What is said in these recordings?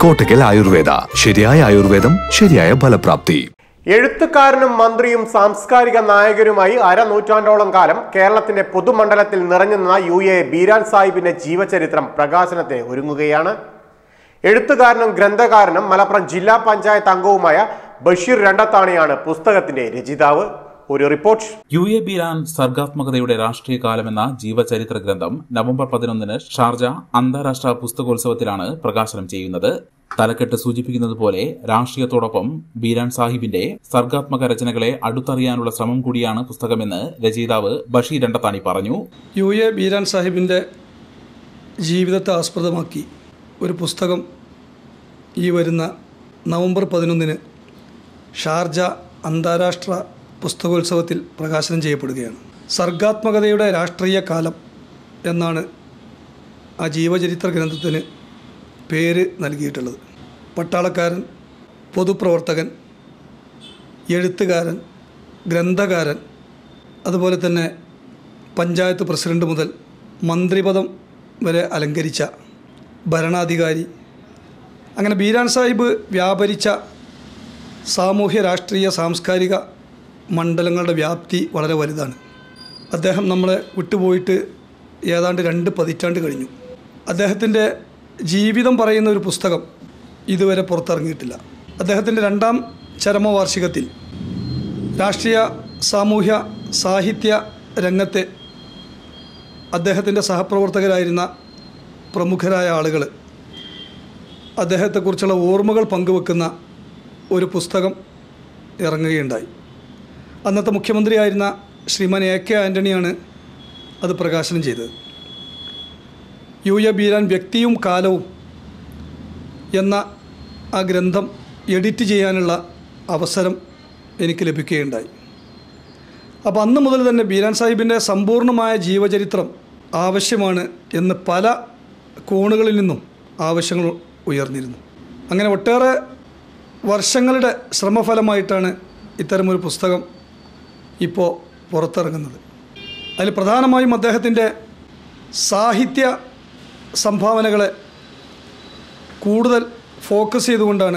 കോട്ടക്കൽ ആയുർവേദ ശരിയായ ആയുർവേദം ശരിയായ ഫലപ്രാപ്തി എഴുത്തുകാരനും മന്ത്രിയും സാംസ്കാരിക നായകരുമായി അരനൂറ്റാണ്ടോളം കാലം കേരളത്തിന്റെ പൊതുമണ്ഡലത്തിൽ നിറഞ്ഞു നിന്ന യു എ ബീരാൻ സാഹിബിന്റെ ജീവചരിത്രം പ്രകാശനത്തിന് ഒരുങ്ങുകയാണ് എഴുത്തുകാരനും ഗ്രന്ഥകാരനും മലപ്പുറം ജില്ലാ പഞ്ചായത്ത് അംഗവുമായ ബഷീർ രണ്ടത്താണിയാണ് പുസ്തകത്തിന്റെ രചയിതാവ് ഒരു റിപ്പോർട്ട് യു എ ബിരാൻ സർഗാത്മകതയുടെ രാഷ്ട്രീയ കാലമെന്ന ജീവചരിത്ര ഗ്രന്ഥം നവംബർ പതിനൊന്നിന് ഷാർജ അന്താരാഷ്ട്ര പുസ്തകോത്സവത്തിലാണ് പ്രകാശനം ചെയ്യുന്നത് തലക്കെട്ട് സൂചിപ്പിക്കുന്നത് പോലെ രാഷ്ട്രീയത്തോടൊപ്പം ബീരാൻ സാഹിബിന്റെ സർഗാത്മക രചനകളെ അടുത്തറിയാനുള്ള ശ്രമം കൂടിയാണ് പുസ്തകമെന്ന് രചയിതാവ് ബഷീർ രണ്ടത്താണി പറഞ്ഞു യു എ ബീരാൻ സാഹിബിൻ്റെ ജീവിതത്തെ ആസ്പദമാക്കി ഒരു പുസ്തകം ഈ വരുന്ന നവംബർ പതിനൊന്നിന് ഷാർജ അന്താരാഷ്ട്ര പുസ്തകോത്സവത്തിൽ പ്രകാശനം ചെയ്യപ്പെടുകയാണ് സർഗാത്മകതയുടെ രാഷ്ട്രീയ കാലം എന്നാണ് ആ ജീവചരിത്ര ഗ്രന്ഥത്തിന് പേര് നൽകിയിട്ടുള്ളത് പട്ടാളക്കാരൻ പൊതുപ്രവർത്തകൻ എഴുത്തുകാരൻ ഗ്രന്ഥകാരൻ അതുപോലെ തന്നെ പഞ്ചായത്ത് പ്രസിഡന്റ് മുതൽ മന്ത്രിപദം വരെ അലങ്കരിച്ച ഭരണാധികാരി അങ്ങനെ ബീരാൻ സാഹിബ് വ്യാപരിച്ച സാമൂഹ്യ രാഷ്ട്രീയ സാംസ്കാരിക മണ്ഡലങ്ങളുടെ വ്യാപ്തി വളരെ വലുതാണ് അദ്ദേഹം നമ്മളെ വിട്ടുപോയിട്ട് ഏതാണ്ട് രണ്ട് പതിറ്റാണ്ട് കഴിഞ്ഞു അദ്ദേഹത്തിൻ്റെ ജീവിതം പറയുന്ന ഒരു പുസ്തകം ഇതുവരെ പുറത്തിറങ്ങിയിട്ടില്ല അദ്ദേഹത്തിൻ്റെ രണ്ടാം ചരമവാർഷികത്തിൽ രാഷ്ട്രീയ സാമൂഹ്യ സാഹിത്യ രംഗത്തെ അദ്ദേഹത്തിൻ്റെ സഹപ്രവർത്തകരായിരുന്ന പ്രമുഖരായ ആളുകൾ അദ്ദേഹത്തെക്കുറിച്ചുള്ള ഓർമ്മകൾ പങ്കുവെക്കുന്ന ഒരു പുസ്തകം ഇറങ്ങുകയുണ്ടായി അന്നത്തെ മുഖ്യമന്ത്രിയായിരുന്ന ശ്രീമാൻ എ കെ ആൻ്റണിയാണ് അത് പ്രകാശനം ചെയ്തത് യു എ ബീരാൻ വ്യക്തിയും കാലവും എന്ന ആ ഗ്രന്ഥം എഡിറ്റ് ചെയ്യാനുള്ള അവസരം എനിക്ക് ലഭിക്കുകയുണ്ടായി അപ്പോൾ അന്ന് മുതൽ തന്നെ ബീരാൻ സാഹിബിൻ്റെ സമ്പൂർണ്ണമായ ജീവചരിത്രം ആവശ്യമാണ് എന്ന് പല കോണുകളിൽ നിന്നും ആവശ്യങ്ങൾ ഉയർന്നിരുന്നു അങ്ങനെ ഒട്ടേറെ വർഷങ്ങളുടെ ശ്രമഫലമായിട്ടാണ് ഇത്തരമൊരു പുസ്തകം ഇപ്പോൾ പുറത്തിറങ്ങുന്നത് അതിൽ പ്രധാനമായും അദ്ദേഹത്തിൻ്റെ സാഹിത്യ സംഭാവനകളെ കൂടുതൽ ഫോക്കസ് ചെയ്തുകൊണ്ടാണ്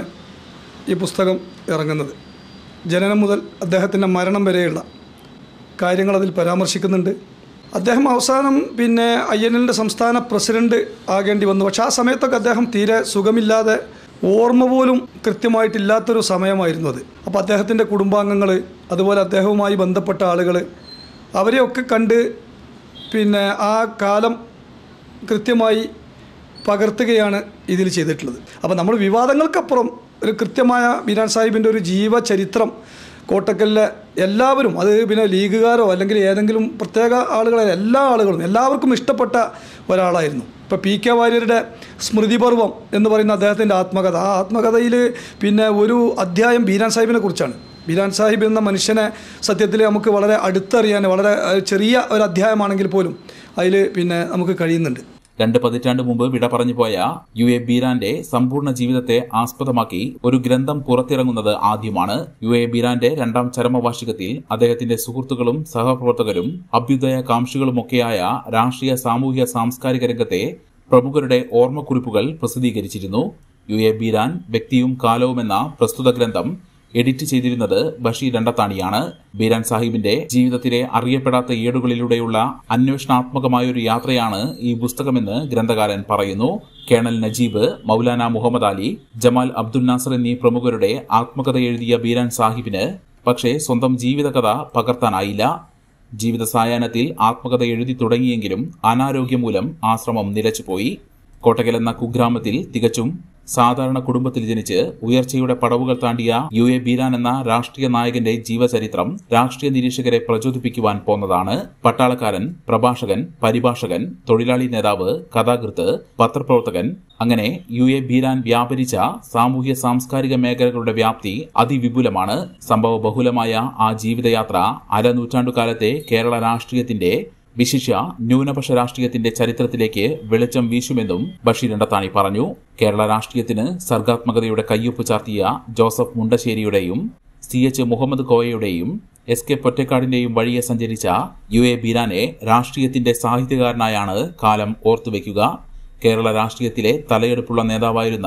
ഈ പുസ്തകം ഇറങ്ങുന്നത് ജനനം മുതൽ അദ്ദേഹത്തിൻ്റെ മരണം വരെയുള്ള കാര്യങ്ങൾ അതിൽ പരാമർശിക്കുന്നുണ്ട് അദ്ദേഹം അവസാനം പിന്നെ ഐ എൻ എല്ലിൻ്റെ സംസ്ഥാന പ്രസിഡന്റ് ആകേണ്ടി വന്നു പക്ഷേ ആ സമയത്തൊക്കെ അദ്ദേഹം തീരെ സുഖമില്ലാതെ ഓർമ്മ പോലും കൃത്യമായിട്ടില്ലാത്തൊരു സമയമായിരുന്നു അത് അപ്പോൾ അദ്ദേഹത്തിൻ്റെ കുടുംബാംഗങ്ങൾ അതുപോലെ അദ്ദേഹവുമായി ബന്ധപ്പെട്ട ആളുകൾ അവരെയൊക്കെ കണ്ട് പിന്നെ ആ കാലം കൃത്യമായി പകർത്തുകയാണ് ഇതിൽ ചെയ്തിട്ടുള്ളത് അപ്പോൾ നമ്മൾ വിവാദങ്ങൾക്കപ്പുറം ഒരു കൃത്യമായ ബീരാൻ സാഹിബിൻ്റെ ഒരു ജീവചരിത്രം കോട്ടക്കലിലെ എല്ലാവരും അത് പിന്നെ ലീഗുകാരോ അല്ലെങ്കിൽ ഏതെങ്കിലും പ്രത്യേക ആളുകളെ എല്ലാ ആളുകളും എല്ലാവർക്കും ഇഷ്ടപ്പെട്ട ഒരാളായിരുന്നു ഇപ്പോൾ പി കെ വാര്യരുടെ സ്മൃതിപർവം എന്ന് പറയുന്ന അദ്ദേഹത്തിൻ്റെ ആത്മകഥ ആ ആത്മകഥയിൽ പിന്നെ ഒരു അധ്യായം ബീരാൻ സാഹിബിനെ കുറിച്ചാണ് ബീരാൻ സാഹിബ് എന്ന മനുഷ്യനെ സത്യത്തിൽ നമുക്ക് വളരെ അടുത്തറിയാൻ വളരെ ഏഹ്, ചെറിയ ഒരു അധ്യായമാണെങ്കിൽ പോലും അതിൽ പിന്നെ നമുക്ക് കഴിയുന്നുണ്ട് രണ്ട് പതിറ്റാണ്ട് മുമ്പ് വിട പറഞ്ഞു പോയ യു എ ബീരാന്റെ സമ്പൂർണ്ണ ജീവിതത്തെ ആസ്പദമാക്കി ഒരു ഗ്രന്ഥം പുറത്തിറങ്ങുന്നത് ആദ്യമാണ് യു എ ബീരാന്റെ രണ്ടാം ചരമവാർഷികത്തിൽ അദ്ദേഹത്തിന്റെ സുഹൃത്തുക്കളും സഹപ്രവർത്തകരും അഭ്യുദയ കാംക്ഷികളുമൊക്കെയായ രാഷ്ട്രീയ സാമൂഹ്യ സാംസ്കാരിക രംഗത്തെ പ്രമുഖരുടെ ഓർമ്മക്കുറിപ്പുകൾ പ്രസിദ്ധീകരിച്ചിരുന്നു യു എ ബീരാൻ വ്യക്തിയും കാലവും എന്ന പ്രസ്തുത ഗ്രന്ഥം എഡിറ്റ് ചെയ്തിരുന്നത് ബഷീർ രണ്ടത്താണിയാണ് ബീരാൻ സാഹിബിന്റെ ജീവിതത്തിലെ അറിയപ്പെടാത്ത ഏടുകളിലൂടെയുള്ള അന്വേഷണാത്മകമായ ഒരു യാത്രയാണ് ഈ പുസ്തകമെന്ന് ഗ്രന്ഥകാരൻ പറയുന്നു colonel Najeeb Maulana Mohammad Ali Jamal Abdul Nasser എന്നീ പ്രമുഖരുടെ ആത്മകഥ എഴുതിയ ബീരാൻ സാഹിബിന് പക്ഷേ സ്വന്തം ജീവിതകഥ പകർത്താനായില്ല ജീവിത സായാഹ്നത്തിൽ ആത്മകഥ എഴുതി തുടങ്ങിയെങ്കിലും അനാരോഗ്യം മൂലം ആശ്രമം നിലച്ചുപോയി കോട്ടകൽ എന്ന കുഗ്രാമത്തിൽ തികച്ചും സാധാരണ കുടുംബത്തിൽ ജനിച്ച് ഉയർച്ചയുടെ പടവുകൾ താണ്ടിയ യു എ ബീരാൻ എന്ന രാഷ്ട്രീയ നായകന്റെ ജീവചരിത്രം രാഷ്ട്രീയ നിരീക്ഷകരെ പ്രചോദിപ്പിക്കുവാൻ പോന്നതാണ് പട്ടാളക്കാരൻ പ്രഭാഷകൻ പരിഭാഷകൻ തൊഴിലാളി നേതാവ് കഥാകൃത്ത് പത്രപ്രവർത്തകൻ അങ്ങനെ യു എ ബീരാൻ വ്യാപരിച്ച സാമൂഹ്യ സാംസ്കാരിക മേഖലകളുടെ വ്യാപ്തി അതിവിപുലമാണ് സംഭവ ബഹുലമായ ആ ജീവിതയാത്ര അരനൂറ്റാണ്ടുകാലത്തെ കേരള രാഷ്ട്രീയത്തിന്റെ വിശിഷ്യ ന്യൂനപക്ഷ രാഷ്ട്രീയത്തിന്റെ ചരിത്രത്തിലേക്ക് വെളിച്ചം വീശുമെന്നും ബഷീർ ഇണ്ടത്താണി പറഞ്ഞു കേരള രാഷ്ട്രീയത്തിന് സർഗാത്മകതയുടെ കയ്യൊപ്പ് ചാർത്തിയ ജോസഫ് മുണ്ടശ്ശേരിയുടെയും സി എച്ച് മുഹമ്മദ് കോയയുടെയും എസ് കെ പൊറ്റക്കാടിന്റെയും വഴിയെ സഞ്ചരിച്ച യു എ ബീരാനെ രാഷ്ട്രീയത്തിന്റെ സാഹിത്യകാരനായാണ് കാലം ഓർത്തുവെക്കുക കേരള രാഷ്ട്രീയത്തിലെ തലയെടുപ്പുള്ള നേതാവായിരുന്ന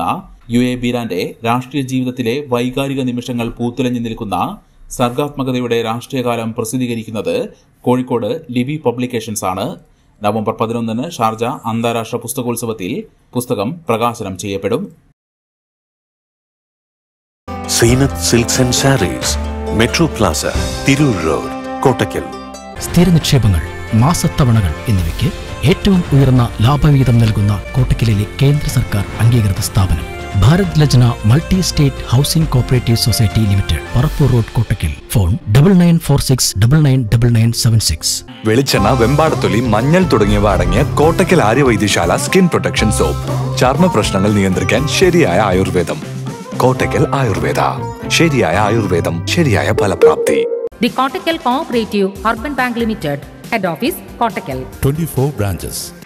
യു എ ബീരാന്റെ രാഷ്ട്രീയ ജീവിതത്തിലെ വൈകാരിക നിമിഷങ്ങൾ പൂത്തുലഞ്ഞു നിൽക്കുന്ന സർഗാത്മകതയുടെ രാഷ്ട്രീയകാലം പ്രസിദ്ധീകരിക്കുന്നത് കോഴിക്കോട് ലിബി പബ്ലിക്കേഷൻസ് ആണ് നവംബർ പതിനൊന്നിന് ഷാർജ അന്താരാഷ്ട്ര പുസ്തകോത്സവത്തിൽ പുസ്തകം പ്രകാശനം ചെയ്യപ്പെടും Zeenath silks and sarees metro plaza Tirur road Kottakkal സ്ഥിര നിക്ഷേപങ്ങൾ മാസത്തവണകൾ എന്നിവയ്ക്ക് ഏറ്റവും ഉയർന്ന ലാഭവിഹിതം നൽകുന്ന കോട്ടക്കലിലെ കേന്ദ്ര സർക്കാർ അംഗീകൃത സ്ഥാപനം Bharat Lajna multi state housing cooperative society limited Parappur road Kottakkal phone double nine four six double nine double nine seven six വെളിച്ചെണ്ണ വെമ്പാടത്തൊലി മഞ്ഞൾ തുടങ്ങിയവ അടങ്ങിയ Kottakkal Aryavaidyasala skin protection soap ചർമ്മ പ്രശ്നങ്ങൾ നിയന്ത്രിക്കാൻ ശരിയായ ആയുർവേദം കോട്ടക്കൽ ആയുർവേദ ശരിയായ ആയുർവേദം ശരിയായ ഫലപ്രാപ്തി The Kottakkal Cooperative Urban Bank Limited, Head Office, Kottakkal. 24 branches